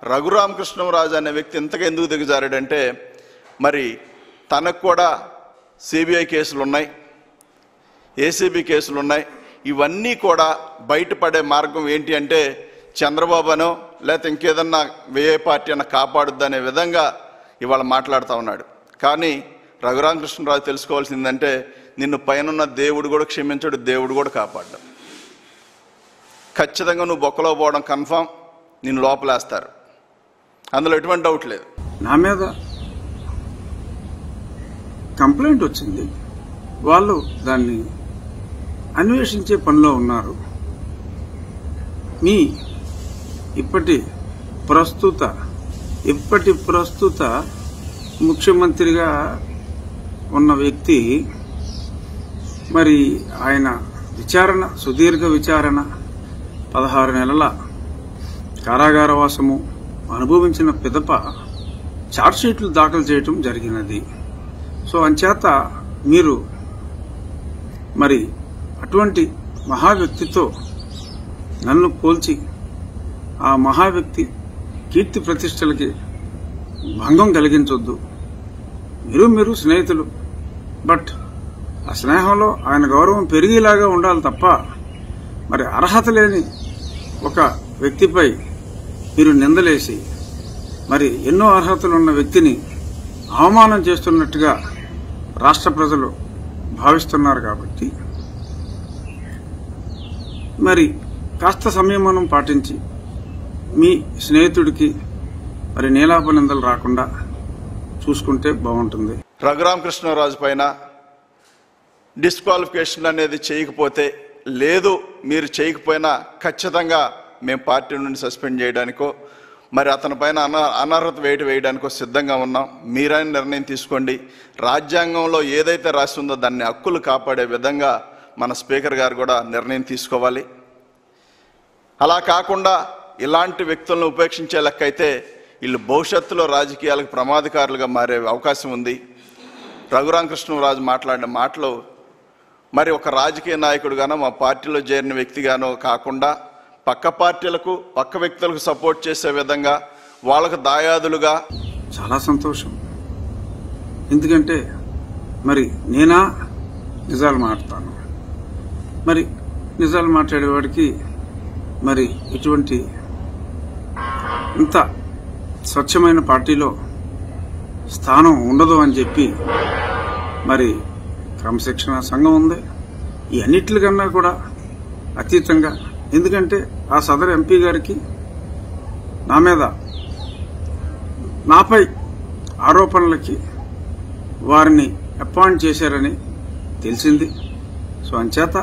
రఘురామకృష్ణరాజు అనే వ్యక్తి ఇంతగా ఎందుకు దిగజారాడంటే మరి తనకు కూడా సిబిఐ కేసులు ఉన్నాయి ఏసీబీ కేసులు ఉన్నాయి ఇవన్నీ కూడా బయటపడే మార్గం ఏంటి అంటే చంద్రబాబు అనో లేకపోతే ఇంకేదన్నా ఏ పార్టీ అన్న కాపాడుద్దనే విధంగా ఇవాళ మాట్లాడుతూ ఉన్నాడు కానీ రఘురామకృష్ణరాజు తెలుసుకోవాల్సిందంటే నిన్ను పైనున్న దేవుడు కూడా క్షమించడు దేవుడు కూడా కాపాడ్డాడు ఖచ్చితంగా నువ్వు బొక్కలో పోవడం కన్ఫామ్ నిన్ను లోపలేస్తారు అందులో ఎటువంటి డౌట్ లేదు నా మీద కంప్లైంట్ వచ్చింది వాళ్ళు దాన్ని అన్వేషించే పనిలో ఉన్నారు మీ ఇప్పటి ప్రస్తుత ఇప్పటి ప్రస్తుత ముఖ్యమంత్రిగా ఉన్న వ్యక్తి మరి ఆయన విచారణ సుదీర్ఘ విచారణ పదహారు నెలల కారాగారవాసము అనుభవించిన పిదప ఛార్జ్షీట్లు దాఖలు చేయటం జరిగినది సో అంచేత మీరు మరి అటువంటి మహా వ్యక్తితో నన్ను పోల్చి ఆ మహా వ్యక్తి కీర్తి ప్రతిష్టలకి భంగం కలిగించొద్దు మీరు మీరు స్నేహితులు బట్ ఆ స్నేహంలో ఆయన గౌరవం పెరిగేలాగా ఉండాలి తప్ప మరి అర్హత లేని ఒక వ్యక్తిపై మీరు నిందలేసి మరి ఎన్నో అర్హతలు ఉన్న వ్యక్తిని అవమానం చేస్తున్నట్టుగా రాష్ట్ర ప్రజలు భావిస్తున్నారు కాబట్టి మరి కాస్త సంయమనం పాటించి మీ స్నేహితుడికి మరి నీలాప నిందలు రాకుండా చూసుకుంటే బాగుంటుంది రఘురామకృష్ణరాజు పైన డిస్క్వాలిఫికేషన్ అనేది చేయకపోతే లేదు మీరు చేయకపోయినా ఖచ్చితంగా మేము పార్టీ నుండి సస్పెండ్ చేయడానికో మరి అతని పైన అన అనర్హత వేయట వేయడానికో సిద్ధంగా ఉన్నాం మీరైన నిర్ణయం తీసుకోండి రాజ్యాంగంలో ఏదైతే రాసి ఉందో దాన్ని హక్కులు కాపాడే విధంగా మన స్పీకర్ గారు కూడా నిర్ణయం తీసుకోవాలి అలా కాకుండా ఇలాంటి వ్యక్తులను ఉపేక్షించే లెక్కైతే వీళ్ళు భవిష్యత్తులో రాజకీయాలకు ప్రమాదకారులుగా మారే అవకాశం ఉంది రఘురామకృష్ణరాజు మాట్లాడిన మాటలు మరి ఒక రాజకీయ నాయకుడుగానో మా పార్టీలో చేరిన వ్యక్తిగానో కాకుండా పక్క పార్టీలకు పక్క వ్యక్తులకు సపోర్ట్ చేసే విధంగా వాళ్ళకు దాయాదులుగా చాలా సంతోషం ఎందుకంటే మరి నేనా నిజాలు మాట్లాడతాను మరి నిజాలు మాట్లాడేవాడికి మరి ఇటువంటి ఇంత స్వచ్ఛమైన పార్టీలో స్థానం ఉండదు అని చెప్పి మరి క్రమశిక్షణ సంఘం ఉంది ఈ అన్నిటికన్నా కూడా అతీతంగా ఎందుకంటే ఆ సదరు ఎంపీ గారికి నా మీద నాపై ఆరోపణలకి వారిని అపాయింట్ చేశారని తెలిసింది సో అంచేత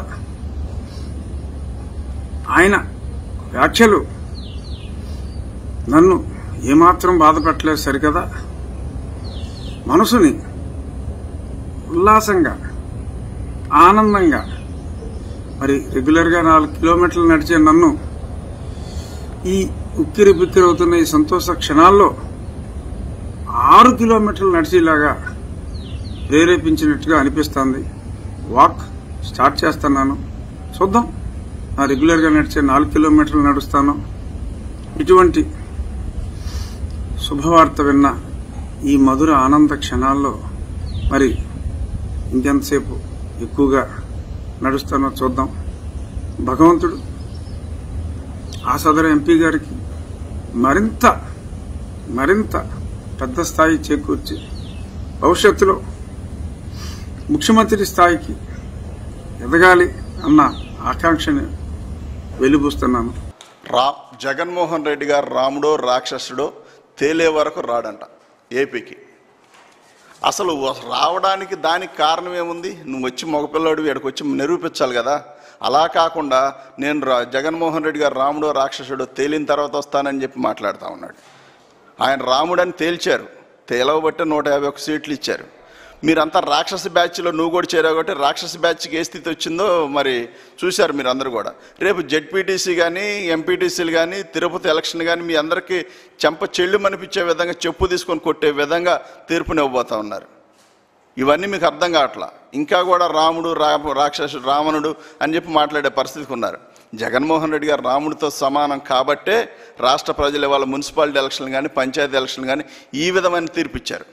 ఆయన వ్యాఖ్యలు నన్ను ఏమాత్రం బాధ పెట్టలేదు సరికదా మనసుని ఉల్లాసంగా ఆనందంగా మరి రెగ్యులర్గా నాలుగు కిలోమీటర్లు నడిచే నన్ను ఈ ఉక్కిరి బిక్కిరి అవుతున్న ఈ సంతోష క్షణాల్లో ఆరు కిలోమీటర్లు నడిచేలాగా ప్రేరేపించినట్టుగా అనిపిస్తుంది వాక్ స్టార్ట్ చేస్తున్నాను చూద్దాం నా రెగ్యులర్గా నడిచే నాలుగు కిలోమీటర్లు నడుస్తాను ఇటువంటి శుభవార్త విన్న ఈ మధుర ఆనంద క్షణాల్లో మరి ఇంకెంతసేపు ఎక్కువగా నడుస్తానో చూద్దాం భగవంతుడు ఆ సదరు ఎంపీ గారికి మరింత మరింత పెద్ద స్థాయి చేకూర్చి భవిష్యత్తులో ముఖ్యమంత్రి స్థాయికి ఎదగాలి అన్న ఆకాంక్షని వెలిబుస్తున్నాను రా జగన్మోహన్ రెడ్డి గారు రాముడో రాక్షసుడో తేలే వరకు రాడంట ఏపీకి అసలు వ- రావడానికి దానికి కారణం ఏముంది నువ్వు వచ్చి మగపిల్లాడు ఇక్కడికి వచ్చి నిరూపించాలి కదా అలా కాకుండా నేను రా జగన్మోహన్ రెడ్డి గారు రాముడో రాక్షసుడో తేలిన తర్వాత వస్తానని చెప్పి మాట్లాడుతూ ఉన్నాడు ఆయన రాముడని తేల్చారు తేలవబట్టే నూట యాభై ఒక్క సీట్లు ఇచ్చారు మీరంతా రాక్షస బ్యాచ్లో నువ్వు కూడా చేరావు కాబట్టి రాక్షస బ్యాచ్కి ఏ స్థితి వచ్చిందో మరి చూశారు మీరు అందరూ కూడా రేపు జెడ్పీటీసీ కానీ ఎంపీటీసీలు కానీ తిరుపతి ఎలక్షన్ కానీ మీ అందరికీ చెంప చెళ్ళు అనిపించే విధంగా చెప్పు తీసుకొని కొట్టే విధంగా తీర్పునివ్వబోతా ఉన్నారు ఇవన్నీ మీకు అర్థం కావట్లా ఇంకా కూడా రాముడు రా రాక్షసుడు రావణుడు అని చెప్పి మాట్లాడే పరిస్థితికి ఉన్నారు జగన్మోహన్ రెడ్డి గారు రాముడితో సమానం కాబట్టే రాష్ట్ర ప్రజలు ఇవాళ మున్సిపాలిటీ ఎలక్షన్లు కానీ పంచాయతీ ఎలక్షన్లు కానీ ఈ విధమైన తీర్పు ఇచ్చారు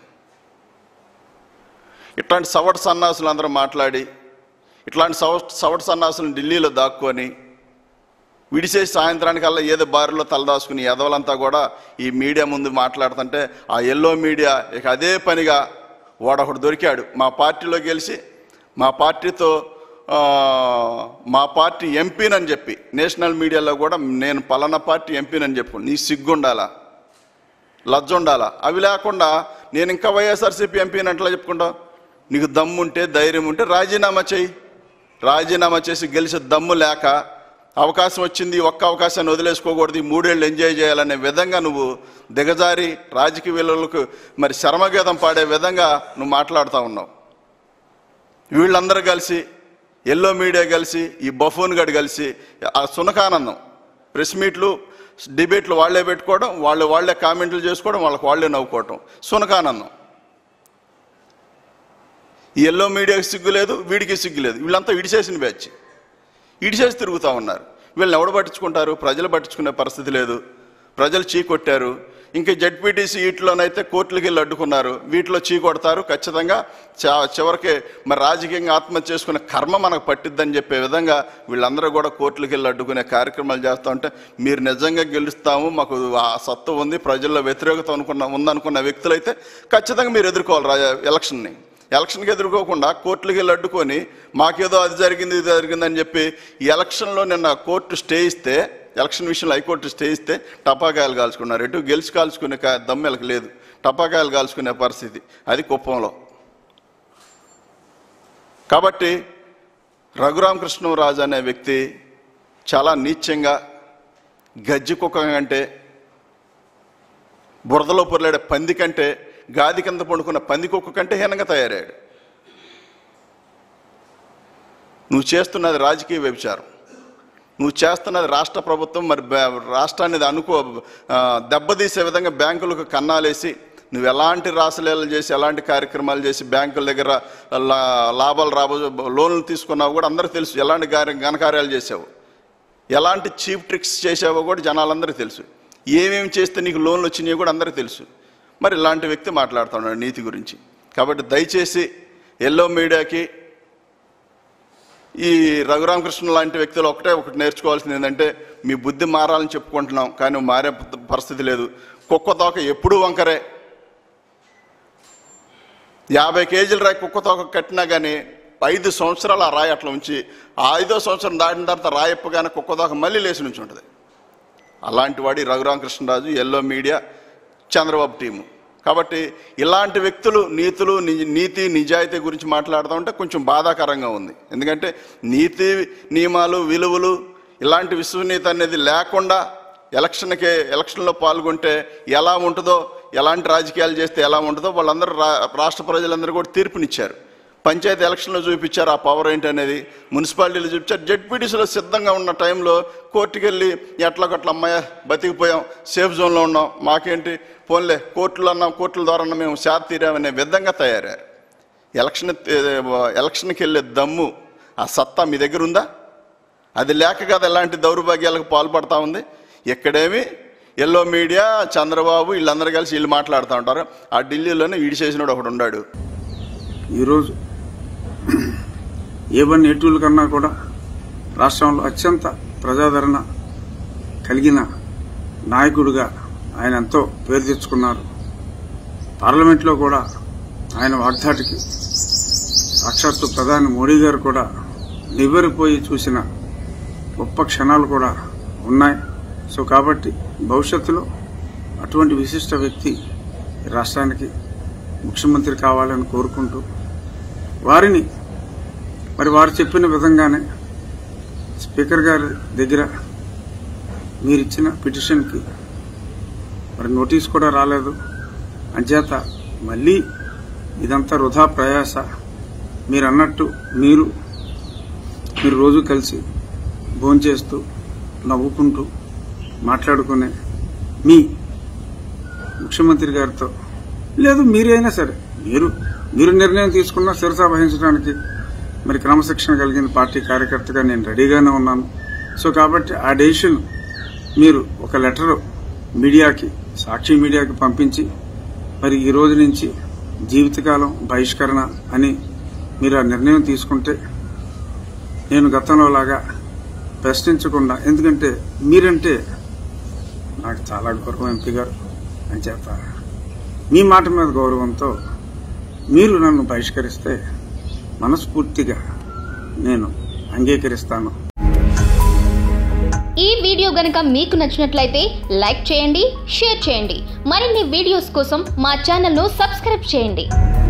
ఇట్లాంటి సవట సన్నాసులు అందరూ మాట్లాడి ఇట్లాంటి సవ సవట సన్నాసులను ఢిల్లీలో దాక్కొని విడిసేసి సాయంత్రానికల్లా ఏదో బారిలో తలదాచుకుని ఎదవలంతా కూడా ఈ మీడియా ముందు మాట్లాడుతుంటే ఆ ఎల్లో మీడియా ఇక అదే పనిగా వాడొకడు దొరికాడు మా పార్టీలో గెలిచి మా పార్టీతో ఆ, మా పార్టీ ఎంపీనని చెప్పి నేషనల్ మీడియాలో కూడా నేను పలానా పార్టీ ఎంపీనని చెప్పు నీ సిగ్గుండాలా లజ్జ ఉండాలా అవి లేకుండా నేను ఇంకా వైఎస్ఆర్సీపీ ఎంపీని అట్లా చెప్పుకుంటావు నీకు దమ్ముంటే ధైర్యం ఉంటే రాజీనామా చేయి రాజీనామా చేసి గెలిచే దమ్ము లేక అవకాశం వచ్చింది ఈ ఒక్క అవకాశాన్ని వదిలేసుకోకూడదు ఈ మూడేళ్ళు ఎంజాయ్ చేయాలనే విధంగా నువ్వు దిగజారి రాజకీయ విలువలకు మరి శర్మగీతం పాడే విధంగా నువ్వు మాట్లాడుతూ ఉన్నావు వీళ్ళందరూ కలిసి ఎల్లో మీడియా కలిసి ఈ బఫోన్ గడు కలిసి ఆ సునకానందం ప్రెస్ మీట్లు డిబేట్లు వాళ్ళే పెట్టుకోవడం వాళ్ళు వాళ్ళే కామెంట్లు చేసుకోవడం వాళ్ళకి వాళ్ళే నవ్వుకోవటం సునకానందం ఈ ఎల్లో మీడియాకి సిగ్గు లేదు వీడికి సిగ్గు లేదు వీళ్ళంతా ఇడిచేసిన బ్యాచ్ ఇడిచేసి తిరుగుతూ ఉన్నారు వీళ్ళని ఎవడు పట్టించుకుంటారు ప్రజలు పట్టించుకునే పరిస్థితి లేదు ప్రజలు చీ కొట్టారు ఇంకా జడ్పీటీసీ వీటిలోనైతే కోర్టులకి వెళ్ళి అడ్డుకున్నారు వీటిలో చీ కొడతారు ఖచ్చితంగా చా- చివరికి మరి రాజకీయంగా ఆత్మహత్య చేసుకునే కర్మ మనకు పట్టిద్దని చెప్పే విధంగా వీళ్ళందరూ కూడా కోర్టులకి వెళ్ళి అడ్డుకునే కార్యక్రమాలు చేస్తూ ఉంటే మీరు నిజంగా గెలుస్తాము మాకు ఆ సత్తు ఉంది ప్రజల్లో వ్యతిరేకత అనుకున్న ఉందనుకున్న వ్యక్తులైతే ఖచ్చితంగా మీరు ఎదుర్కోవాలి రా ఎలక్షన్ని ఎలక్షన్కి ఎదుర్కోకుండా కోర్టులకి వెళ్ళి అడ్డుకొని మాకేదో అది జరిగింది ఇది జరిగిందని చెప్పి ఈ ఎలక్షన్లో నిన్న కోర్టు స్టే ఇస్తే ఎలక్షన్ విషయంలో హైకోర్టు స్టే ఇస్తే టపాకాయలు కాల్చుకున్నారు ఎటు గెలిచి కాల్చుకునే కా- దమ్మెలకు లేదు టపాకాయలు కాల్చుకునే పరిస్థితి అది కుప్పంలో కాబట్టి రఘురామకృష్ణరాజు అనే వ్యక్తి చాలా నీచంగా గజ్జి కుక్క కంటే బురదలో పొరలాడే పంది కంటే గాది కింద పండుకున్న పంది కుక్క కంటే హీనంగా తయారయ్యాడు నువ్వు చేస్తున్నది రాజకీయ వ్యభిచారం నువ్వు చేస్తున్నది రాష్ట్ర ప్రభుత్వం మరి బ్యా- రాష్ట్రాన్ని అనుకో ఆ, దెబ్బతీసే విధంగా బ్యాంకులకు కన్నాలేసి నువ్వు ఎలాంటి రాసలీలలు చేసి ఎలాంటి కార్యక్రమాలు చేసి బ్యాంకుల దగ్గర లా- లాభాలు రాబో లోన్లు తీసుకున్నావు కూడా అందరికీ తెలుసు ఎలాంటి కార్య ఘనకార్యాలు చేసావు ఎలాంటి చీప్ ట్రిక్స్ చేసావో కూడా జనాలందరికీ తెలుసు ఏమేమి చేస్తే నీకు లోన్లు వచ్చినాయో కూడా అందరికీ తెలుసు మరి ఇలాంటి వ్యక్తి మాట్లాడుతున్నాడు నీతి గురించి కాబట్టి దయచేసి ఎల్లో మీడియాకి ఈ రఘురామకృష్ణ లాంటి వ్యక్తులు ఒకటే ఒకటి నేర్చుకోవాల్సింది ఏంటంటే మీ బుద్ధి మారాలని చెప్పుకుంటున్నాం కానీ మారే పరిస్థితి లేదు కుక్క తోక ఎప్పుడూ వంకరే యాభై కేజీల రాయి కుక్క తోక కట్టినా కానీ ఐదు సంవత్సరాలు ఆ రాయి అట్లా ఉంచి ఆ ఐదో సంవత్సరం దాటిన తర్వాత రాయి ఎప్పగానే కుక్క తోక మళ్ళీ లేచి నుంచి ఉంటుంది అలాంటి వాడి Raghurama Krishna Raju yellow media Chandrababu team కాబట్టి ఇలాంటి వ్యక్తులు నీతులు ని- నీతి నిజాయితీ గురించి మాట్లాడుతూ ఉంటే కొంచెం బాధాకరంగా ఉంది ఎందుకంటే నీతి నియమాలు విలువలు ఇలాంటి విశ్వనీయత అనేది లేకుండా ఎలక్షన్కే ఎలక్షన్లో పాల్గొంటే ఎలా ఉంటుందో ఎలాంటి రాజకీయాలు చేస్తే ఎలా ఉంటుందో వాళ్ళందరూ రా రాష్ట్ర ప్రజలందరూ కూడా తీర్పునిచ్చారు పంచాయతీ ఎలక్షన్లో చూపించారు ఆ పవర్ ఏంటి అనేది మున్సిపాలిటీలో చూపించారు జడ్పీటీసీలో సిద్ధంగా ఉన్న టైంలో కోర్టుకి వెళ్ళి ఎట్లకట్ల అమ్మాయ బతికిపోయాం సేఫ్ జోన్లో ఉన్నాం మాకేంటి పోన్లే కోర్టులు అన్నాం కోర్టుల ద్వారా అన్నా మేము శాత తీరామనే విధంగా తయారయ్యారు ఎలక్షన్ ఎలక్షన్కి వెళ్ళే దమ్ము ఆ సత్తా మీ దగ్గర ఉందా అది లేక కదా ఎలాంటి దౌర్భాగ్యాలకు పాల్పడతా ఉంది ఎక్కడేమి ఎల్లో మీడియా చంద్రబాబు వీళ్ళందరూ కలిసి వీళ్ళు మాట్లాడుతూ ఉంటారు ఆ ఢిల్లీలోనే వీడి చేసినోడు ఒకడు ఉన్నాడు ఈరోజు ఏ వన్ ఏటూల కన్నా కూడా రాష్ట్రంలో అత్యంత ప్రజాదరణ కలిగిన నాయకుడిగా ఆయన ఎంతో పేరు తెచ్చుకున్నారు పార్లమెంట్లో కూడా ఆయన వాగ్దాటికి సాక్షాత్తు ప్రధాని మోడీ గారు కూడా నివ్వెరపోయి చూసిన గొప్ప క్షణాలు కూడా ఉన్నాయి సో కాబట్టి భవిష్యత్తులో అటువంటి విశిష్ట వ్యక్తి ఈ రాష్ట్రానికి ముఖ్యమంత్రి కావాలని కోరుకుంటూ వారిని మరి వారు చెప్పిన విధంగానే స్పీకర్ గారి దగ్గర మీరిచ్చిన పిటిషన్కి మరి నోటీస్ కూడా రాలేదు అంచేత మళ్ళీ ఇదంతా వృధా ప్రయాస మీరు అన్నట్టు మీరు మీరు రోజు కలిసి భోంచేస్తూ నవ్వుకుంటూ మాట్లాడుకునే మీ ముఖ్యమంత్రి గారితో లేదు మీరే అయినా సరే మీరు మీరు నిర్ణయం తీసుకున్న శిరస వహించడానికి మరి క్రమశిక్షణ కలిగిన పార్టీ కార్యకర్తగా నేను రెడీగానే ఉన్నాను సో కాబట్టి ఆ డెసిషన్ మీరు ఒక లెటర్ మీడియాకి సాక్షి మీడియాకి పంపించి మరి ఈ రోజు నుంచి జీవితకాలం బహిష్కరణ అని మీరు ఆ నిర్ణయం తీసుకుంటే నేను గతంలో లాగా ప్రశ్నించకుండా ఎందుకంటే మీరంటే నాకు చాలా గౌరవం ఎంపీ గారు అని చేత మీ మాట మీద గౌరవంతో మీరు నన్ను బహిష్కరిస్తే మనస్ఫూర్తిగా నేను అంగీకరిస్తాను ఈ వీడియో గనుక మీకు నచ్చినట్లయితే లైక్ చేయండి షేర్ చేయండి మరిన్ని వీడియోస్ కోసం మా ఛానల్ను సబ్స్క్రైబ్ చేయండి